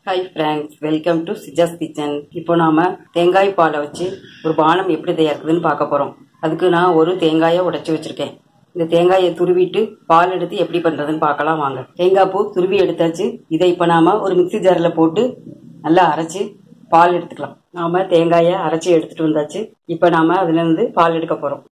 hi friends welcome to Sija's kitchen இப்போ நாம தேங்காய் பாலை வச்சு ஒரு பானம் எப்படி தயாரிக்குதுன்னு பார்க்க போறோம் அதுக்கு நான் ஒரு தேங்காயை உடைச்சி வச்சிருக்கேன் இந்த தேங்காயை துருவிட்டு பால் எடுத்து எப்படி பண்றதுன்னு பார்க்கலாம் வாங்க தேங்காய் பூ துருவி எடுத்தாச்சு இதை இப்போ நாம ஒரு மிக்ஸி ஜாரில் போட்டு நல்லா அரைச்சு பால் எடுத்துக்கலாம் நாம தேங்காயை அரைச்சி எடுத்துட்டு வந்தாச்சு இப்போ நாம அதுல இருந்து பால் எடுக்க போறோம்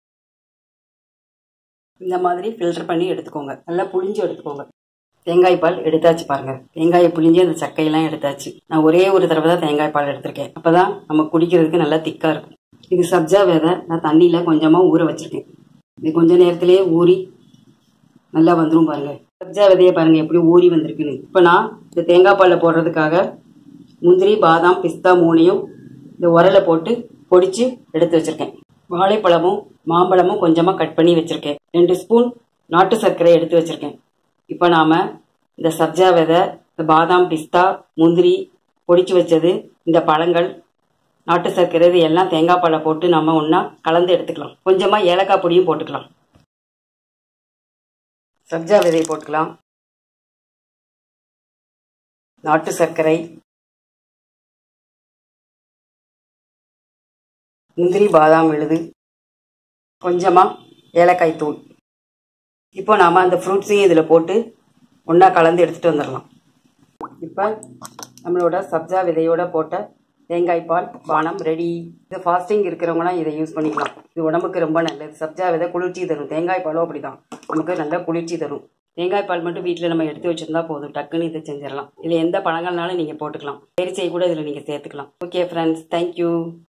இந்த மாதிரி ஃபில்டர் பண்ணி எடுத்துக்கோங்க நல்லா புளிஞ்சு எடுத்துக்கோங்க தேங்காய் பால் எடுத்தாச்சு பாருங்க தேங்காயை புளிஞ்சு அந்த சக்கையெல்லாம் எடுத்தாச்சு நான் ஒரே ஒரு தடவை தான் தேங்காய் பால் எடுத்திருக்கேன் அப்பதான் நம்ம குடிக்கிறதுக்கு நல்லா திக்கா இருக்கும் இது சப்ஜா விதை நான் தண்ணியில கொஞ்சமா ஊற வச்சிருக்கேன் இது கொஞ்ச நேரத்திலேயே ஊறி நல்லா வந்துரும் பாருங்க சப்ஜா விதையை பாருங்க எப்படி ஊறி வந்திருக்குன்னு இப்போ நான் இந்த தேங்காய் பால்ல போடுறதுக்காக முந்திரி பாதாம் பிஸ்தா மூணையும் இந்த உரலை போட்டு பொடிச்சு எடுத்து வச்சிருக்கேன் வாழைப்பழமும் மாம்பழமும் கொஞ்சமா கட் பண்ணி வச்சிருக்கேன் ரெண்டு ஸ்பூன் நாட்டு சர்க்கரை எடுத்து வச்சிருக்கேன் இப்போ நாம இந்த சப்ஜா விதை இந்த பாதாம் பிஸ்தா முந்திரி பொடிச்சு வச்சது இந்த பழங்கள் நாட்டு சர்க்கரை இது எல்லாம் தேங்காய் பாலை போட்டு நம்ம ஒன்றா கலந்து எடுத்துக்கலாம் கொஞ்சமாக ஏலக்காய் பொடியும் போட்டுக்கலாம் சப்ஜா விதையை போட்டுக்கலாம் நாட்டு சர்க்கரை முந்திரி பாதாம் விழுது கொஞ்சமாக ஏலக்காய் தூள் இப்போ நாம் அந்த ஃப்ரூட்ஸையும் இதில் போட்டு ஒன்றா கலந்து எடுத்துகிட்டு வந்துடலாம் இப்போ நம்மளோட சப்ஜா விதையோட போட்ட தேங்காய் பால் பானம் ரெடி இது ஃபாஸ்டிங் இருக்கிறவங்களாம் இதை யூஸ் பண்ணிக்கலாம் இது உடம்புக்கு ரொம்ப நல்லது சப்ஜா விதை குளிர்ச்சி தரும் தேங்காய் பாலும் அப்படிதான் நமக்கு நல்ல குளிர்ச்சி தரும் தேங்காய் பால் மட்டும் வீட்டில் நம்ம எடுத்து வச்சிருந்தா போதும் டக்குன்னு இதை செஞ்சிடலாம் இதில் எந்த பழங்கள்னாலும் நீங்கள் போட்டுக்கலாம் பேரிச்சை கூட இதில் நீங்கள் சேர்த்துக்கலாம் ஓகே ஃப்ரெண்ட்ஸ் தேங்க்யூ